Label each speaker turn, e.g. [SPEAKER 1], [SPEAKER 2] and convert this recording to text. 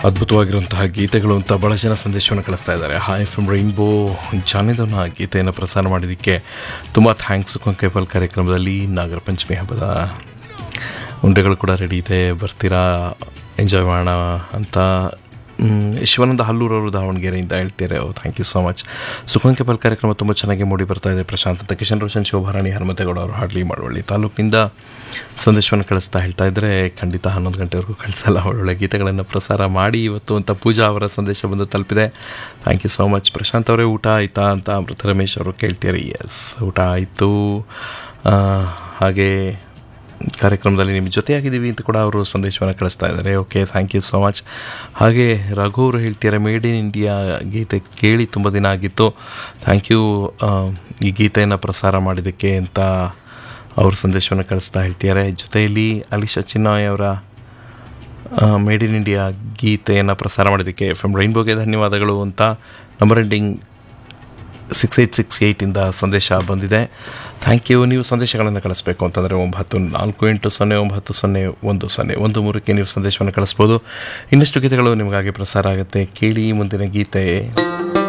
[SPEAKER 1] ಅದ್ಭುತವಾಗಿರುವಂತಹ ಗೀತೆಗಳು ಅಂತ ಭಾಳ ಜನ ಸಂದೇಶವನ್ನು ಕಳಿಸ್ತಾ ಇದ್ದಾರೆ ಹಾಯ್ ಫ್ರಮ್ ರೈನ್ಬೋ ಜಾನಿದನ ಗೀತೆಯನ್ನು ಪ್ರಸಾರ ಮಾಡಿದ್ದಕ್ಕೆ ತುಂಬ ಥ್ಯಾಂಕ್ಸ್ ಕೊಂಕೈಪಲ್ ಕಾರ್ಯಕ್ರಮದಲ್ಲಿ ನಾಗರ ಪಂಚಮಿ ಹಬ್ಬದ ಉಂಡೆಗಳು ಕೂಡ ರೆಡಿ ಇದೆ ಬರ್ತೀರಾ ಎಂಜಾಯ್ ಮಾಡೋಣ ಅಂತ ಮ್, ಶಿವಾನಂದ ಹಲ್ಲೂರವರು ದಾವಣಗೆರೆಯಿಂದ ಹೇಳ್ತಾರೆ oh thank you so much ಸುಖಂಕೆಪಲ್ ಕಾರ್ಯಕ್ರಮ ತುಂಬ ಚೆನ್ನಾಗಿ ಮೂಡಿ ಬರ್ತಾ ಇದೆ ಪ್ರಶಾಂತ್ ಅಂತ ಕಿಶನ್ ರೋಷನ್ ಶೋಭಾರಾಣಿ ಹನುಮಂತೇಗೌಡ ಅವರು ಹಾಡ್ಲಿ ಮಾಡುವಳ್ಳಿ ತಾಲೂಕಿನಿಂದ ಸಂದೇಶವನ್ನು ಕಳಿಸ್ತಾ ಹೇಳ್ತಾ ಇದ್ದರೆ ಖಂಡಿತ ಹನ್ನೊಂದು ಗಂಟೆವರೆಗೂ ಕಳಿಸಲ್ಲ ಒಳ್ಳೊಳ್ಳೆ ಗೀತೆಗಳನ್ನು ಪ್ರಸಾರ ಮಾಡಿ ಇವತ್ತು ಅಂತ ಪೂಜಾ ಅವರ ಸಂದೇಶ ಬಂದು ತಲುಪಿದೆ thank you so much Prashant ಅವರೇ ಊಟ ಆಯಿತಾ ಅಂತ ಅಮೃತ ರಮೇಶ್ ಅವರು ಕೇಳ್ತೀರಿ ಎಸ್ ಊಟ ಆಯಿತು ಹಾಗೆ ಕಾರ್ಯಕ್ರಮದಲ್ಲಿ ನಿಮ್ಮ ಜೊತೆಯಾಗಿದ್ದೀವಿ ಅಂತ ಕೂಡ ಅವರು ಸಂದೇಶವನ್ನು ಕಳಿಸ್ತಾ ಇದ್ದಾರೆ okay thank you so much ಹಾಗೆ ರಘು ಅವರು ಹೇಳ್ತಿದ್ದಾರೆ ಮೇಡ್ ಇನ್ ಇಂಡಿಯಾ ಗೀತೆ ಕೇಳಿ ತುಂಬ ದಿನ ಆಗಿತ್ತು ಥ್ಯಾಂಕ್ ಯು ಈ ಗೀತೆಯನ್ನು ಪ್ರಸಾರ ಮಾಡಿದ್ದಕ್ಕೆ ಅಂತ ಅವರು ಸಂದೇಶವನ್ನು ಕಳಿಸ್ತಾ ಹೇಳ್ತಿದ್ದಾರೆ ಜೊತೆಯಲ್ಲಿ ಅಲಿಶಾ ಚಿನ್ನಾಯ್ ಅವರ ಮೇಡ್ ಇನ್ ಇಂಡಿಯಾ ಗೀತೆಯನ್ನು ಪ್ರಸಾರ ಮಾಡಿದ್ದಕ್ಕೆ ಎಫ್ ಎಮ್ ರೈನ್ಬೋಗೆ ಧನ್ಯವಾದಗಳು ಅಂತ number ending six eight six ಏಯ್ಟಿಂದ ಸಂದೇಶ ಬಂದಿದೆ ಥ್ಯಾಂಕ್ ಯು ನೀವು ಸಂದೇಶಗಳನ್ನು ಕಳಿಸ್ಬೇಕು ಅಂತಂದರೆ ಒಂಬತ್ತು ನಾಲ್ಕು ಎಂಟು ಸೊನ್ನೆ ಒಂಬತ್ತು ಸೊನ್ನೆ ಒಂದು ಸೊನ್ನೆ ಒಂದು ಮೂರಕ್ಕೆ ನೀವು ಸಂದೇಶವನ್ನು ಕಳಿಸ್ಬೋದು ಇನ್ನಷ್ಟು ಗೀತೆಗಳು ನಿಮಗಾಗಿ ಪ್ರಸಾರ ಆಗುತ್ತೆ ಕೇಳಿ ಮುಂದಿನ ಗೀತೆ